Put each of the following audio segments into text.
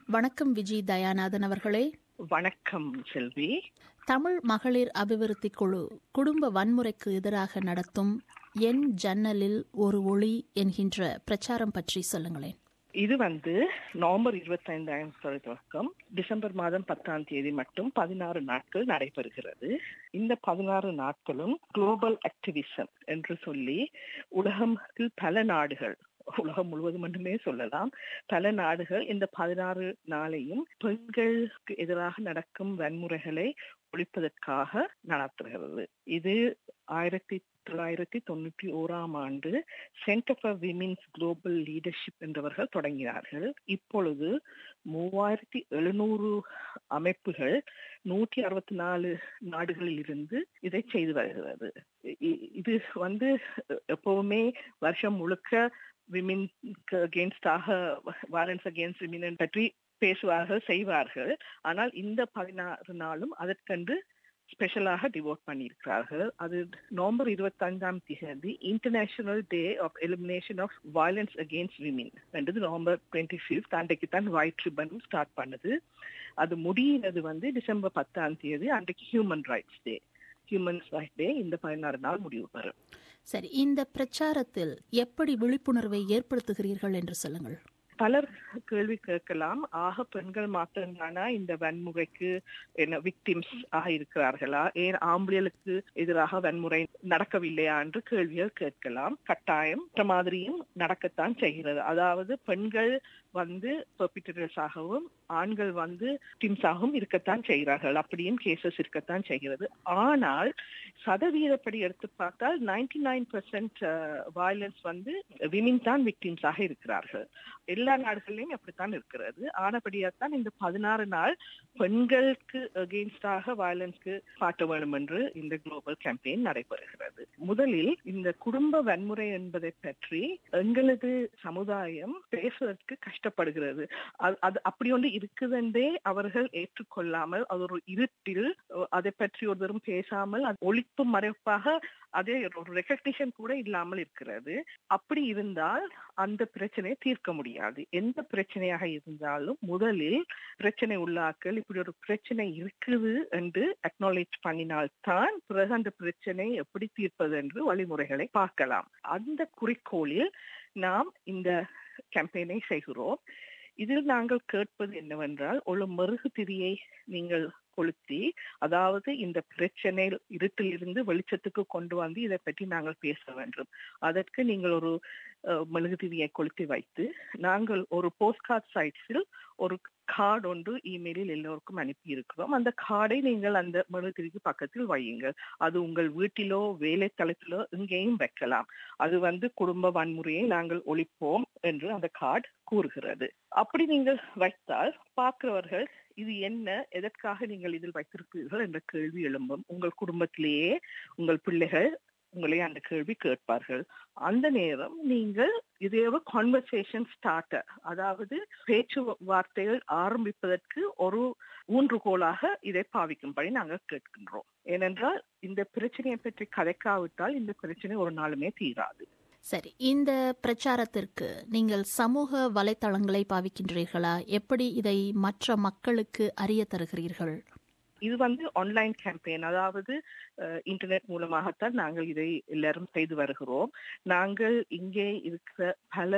வணக்கம் விஜி தயாநாதன் அவர்களே வணக்கம் செல்வி தமிழ் மகளிர் அபிவிருத்தி குழு குடும்ப வன்முறைக்கு எதிராக நடத்தும் என் ஜன்னலில் ஒரு ஒளி என்கின்ற பிரச்சாரம் பற்றி சொல்லுங்களேன் இது வந்து நவம்பர் இருபத்தி ஐந்தாயிரம் தொடக்கம் டிசம்பர் மாதம் பத்தாம் தேதி மட்டும் பதினாறு நாட்கள் நடைபெறுகிறது இந்த பதினாறு நாட்களும் குளோபல் ஆக்டிவிசம் என்று சொல்லி உலகத்தில் பல நாடுகள் உலகம் முழுவதும் மட்டுமே சொல்லலாம் பல நாடுகள் இந்த பதினாறு நாளையும் பெண்களுக்கு எதிராக நடக்கும் வன்முறைகளை ஒழிப்பதற்காக நடத்துகிறது இது ஆயிரத்தி தொள்ளாயிரத்தி தொண்ணூற்றி ஓராம் ஆண்டு centre for women's global leadership என்றவர்கள் தொடங்கினார்கள் இப்பொழுது மூவாயிரத்தி எழுநூறு அமைப்புகள் நூற்றி அறுபத்தி நாலு நாடுகளில் இருந்து இதை செய்து வருகிறது இது வந்து எப்பவுமே வருஷம் முழுக்க விமின்க்கு அகேன்ஸ்டாக வயலன்ஸ் அகேன்ஸ்ட் விமின் பற்றி பேசுவார்கள் செய்வார்கள் ஆனால் இந்த பதினாறு நாளும் அதற்கென்று ஸ்பெஷலாக டிவோட் பண்ணியிருக்கிறார்கள் அது நவம்பர் இருபத்தி அஞ்சாம் தேதி international day of elimination of violence against women என்றது நவம்பர் டுவெண்ட்டி ஃபிஃப்த் அன்றைக்கு தான் ஒயிட் ரிப்பனும் ஸ்டார்ட் பண்ணுது அது முடியிறது வந்து டிசம்பர் பத்தாம் தேதி அன்றைக்கு human rights day humans right day இந்த பதினாறு நாள் முடிவு பெறும் சரி இந்த பிரச்சாரத்தில் எப்படி விழிப்புணர்வை ஏற்படுத்துகிறீர்கள் என்று சொல்லுங்கள் பலர் கேள்வி கேட்கலாம் ஆக பெண்கள் மாத்திரம்தானா இந்த வன்முறைக்கு என்ன விக்டிம்ஸ் ஆக இருக்கிறார்களா ஏன் ஆம்பளைகளுக்கு எதிராக வன்முறை நடக்கவில்லையா என்று கேள்விகள் கேட்கலாம் கட்டாயம் மாதிரியும் நடக்கத்தான் செய்கிறது அதாவது பெண்கள் வந்து ஆகவும் ஆண்கள் வந்து டிம்ஸாகவும் இருக்கத்தான் செய்கிறார்கள் அப்படியும் கேசஸ் இருக்கத்தான் செய்கிறது ஆனால் சதவீதப்படி எடுத்து பார்த்தால் நைன்டி நைன் பெர்சென்ட் வயலன்ஸ் வந்து விமின் தான் விக்டிம்ஸாக இருக்கிறார்கள் எல்லா நாடுகளிலும் அப்படித்தான் இருக்கிறது ஆனபடியாத்தான் இந்த பதினாறு நாள் பெண்களுக்கு அகெயின்ஸ்டாக வயலன்ஸ்க்கு காட்ட வேண்டும் என்று இந்த குளோபல் கேம்பெயின் நடைபெறுகிறது முதலில் இந்த குடும்ப வன்முறை என்பதை பற்றி எங்களது சமுதாயம் பேசுவதற்கு கஷ்டப்படுகிறது அது அப்படி ஒன்று இருக்குதென்றே அவர்கள் ஏற்றுக்கொள்ளாமல் அது ஒரு இருட்டில் அதை பற்றி ஒருவரும் பேசாமல் ஒழிப்பு மறைப்பாக அதே ஒரு ரெக்கக்னிஷன் கூட இல்லாமல் இருக்கிறது அப்படி இருந்தால் அந்த பிரச்சனையை தீர்க்க முடியாது எந்த பிரச்சனையாக இருந்தாலும் முதலில் பிரச்சனை உள்ளாக்கள் இப்படி ஒரு பிரச்சனை இருக்குது என்று அக்னாலேஜ் பண்ணினால்தான் பிறகு அந்த பிரச்சனை எப்படி தீர்ப்பது என்று வழிமுறைகளை பார்க்கலாம் அந்த குறிக்கோளில் நாம் இந்த கேம்பெயினை செய்கிறோம் இதில் நாங்கள் கேட்பது என்னவென்றால் ஒரு மெருகு திரியை நீங்கள் கொளுத்தி அதாவது இந்த பிரச்சனை இருட்டில் இருந்து வெளிச்சத்துக்கு கொண்டு வந்து இதை பற்றி நாங்கள் பேச வேண்டும் அதற்கு நீங்கள் ஒரு மெழுகுதிரியை கொளுத்தி வைத்து நாங்கள் ஒரு போஸ்ட் கார்ட் சைட்ஸில் ஒரு கார்டு ஒன்று இமெயிலில் எல்லோருக்கும் அனுப்பி இருக்கிறோம் அந்த கார்டை நீங்கள் அந்த மெழுகுதிரிக்கு பக்கத்தில் வையுங்கள் அது உங்கள் வீட்டிலோ வேலை தளத்திலோ எங்கேயும் வைக்கலாம் அது வந்து குடும்ப வன்முறையை நாங்கள் ஒழிப்போம் என்று அந்த கார்டு கூறுகிறது அப்படி நீங்கள் வைத்தால் பார்க்கிறவர்கள் இது என்ன எதற்காக நீங்கள் இதில் வைத்திருப்பீர்கள் என்ற கேள்வி எழும்பும் உங்கள் குடும்பத்திலேயே உங்கள் பிள்ளைகள் உங்களை அந்த கேள்வி கேட்பார்கள் அந்த நேரம் நீங்கள் இதே ஒரு கான்வர்சேஷன் ஸ்டார்டர் அதாவது பேச்சுவார்த்தைகள் ஆரம்பிப்பதற்கு ஒரு ஊன்றுகோலாக இதை பாவிக்கும்படி நாங்கள் கேட்கின்றோம் ஏனென்றால் இந்த பிரச்சனையை பற்றி கதைக்காவிட்டால் இந்த பிரச்சனை ஒரு நாளுமே தீராது சரி இந்த பிரச்சாரத்திற்கு நீங்கள் சமூக வலைத்தளங்களை பாவிக்கின்றீர்களா எப்படி இதை மற்ற மக்களுக்கு அறிய தருகிறீர்கள் இது வந்து ஆன்லைன் கேம்பெயின் அதாவது இன்டர்நெட் மூலமாகத்தான் நாங்கள் இதை எல்லாரும் செய்து வருகிறோம் நாங்கள் இங்கே இருக்கிற பல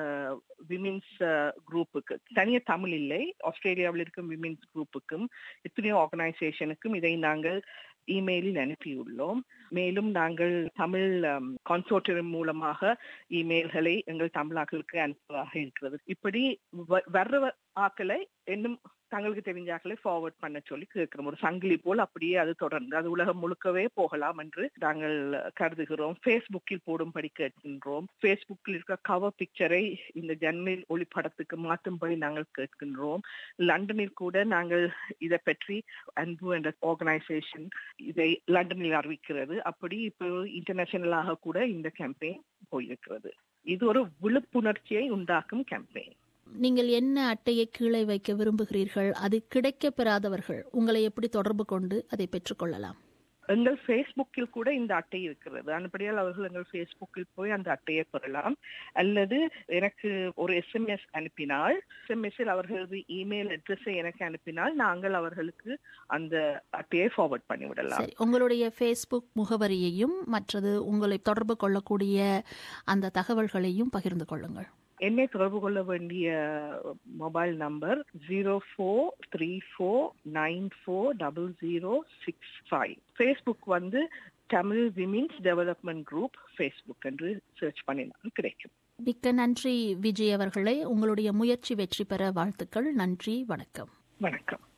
விமென்ஸ் குரூப்புக்கு தனியாக தமிழ் இல்லை ஆஸ்திரேலியாவில் இருக்கும் விமென்ஸ் குரூப்புக்கும் எத்தனையோ ஆர்கனைசேஷனுக்கும் இதை நாங்கள் இமெயிலில் அனுப்பியுள்ளோம் மேலும் நாங்கள் தமிழ் கான்சோர்டியம் மூலமாக இமெயில்களை எங்கள் தமிழாக்களுக்கு அனுப்புவதாக இருக்கிறது இப்படி வர்ற ஆக்களை இன்னும் தங்களுக்கு தெரிஞ்ச ஆக்களை ஃபார்வர்ட் பண்ண சொல்லி கேட்கிறோம் ஒரு சங்கிலி போல் அப்படியே அது தொடர்ந்து அது உலகம் முழுக்கவே போகலாம் என்று நாங்கள் கருதுகிறோம் ஃபேஸ்புக்கில் போடும்படி கேட்கின்றோம் ஃபேஸ்புக்கில் இருக்க கவர் பிக்சரை இந்த ஜன்னல் ஒளிப்படத்துக்கு மாற்றும்படி நாங்கள் கேட்கின்றோம் லண்டனில் கூட நாங்கள் இதை பற்றி அன்பு என்ற ஆர்கனைசேஷன் இதை லண்டனில் அறிவிக்கிறது அப்படி இப்போ இன்டர்நேஷனலாக கூட இந்த கேம்பெயின் போயிருக்கிறது இது ஒரு விழிப்புணர்ச்சியை உண்டாக்கும் கேம்பெயின் நீங்கள் என்ன அட்டையை கீழே வைக்க விரும்புகிறீர்கள் அது கிடைக்க பெறாதவர்கள் உங்களை எப்படி தொடர்பு கொண்டு அதை பெற்றுக்கொள்ளலாம் எங்கள் ஃபேஸ்புக்கில் கூட இந்த அட்டை இருக்கிறது அன்படியால் அவர்கள் எங்கள் ஃபேஸ்புக்கில் போய் அந்த அட்டையை பெறலாம் அல்லது எனக்கு ஒரு எஸ்எம்எஸ் அனுப்பினால் எஸ்எம்எஸ்ஸில் அவர்களது இமெயில் அட்ரஸை எனக்கு அனுப்பினால் நாங்கள் அவர்களுக்கு அந்த அட்டையை ஃபார்வர்ட் பண்ணிவிடலாம் சரி உங்களுடைய ஃபேஸ்புக் முகவரியையும் மற்றது உங்களை தொடர்பு கொள்ளக்கூடிய அந்த தகவல்களையும் பகிர்ந்து கொள்ளுங்கள் என்னை தொடர்பு கொள்ள வேண்டிய mobile number zero four three four nine four double zero six five Facebook வந்து Tamil women's development group Facebook என்று சர்ச் பண்ணினால் கிடைக்கும் மிக்க நன்றி விஜய் அவர்களே உங்களுடைய முயற்சி வெற்றி பெற வாழ்த்துக்கள் நன்றி வணக்கம் வணக்கம்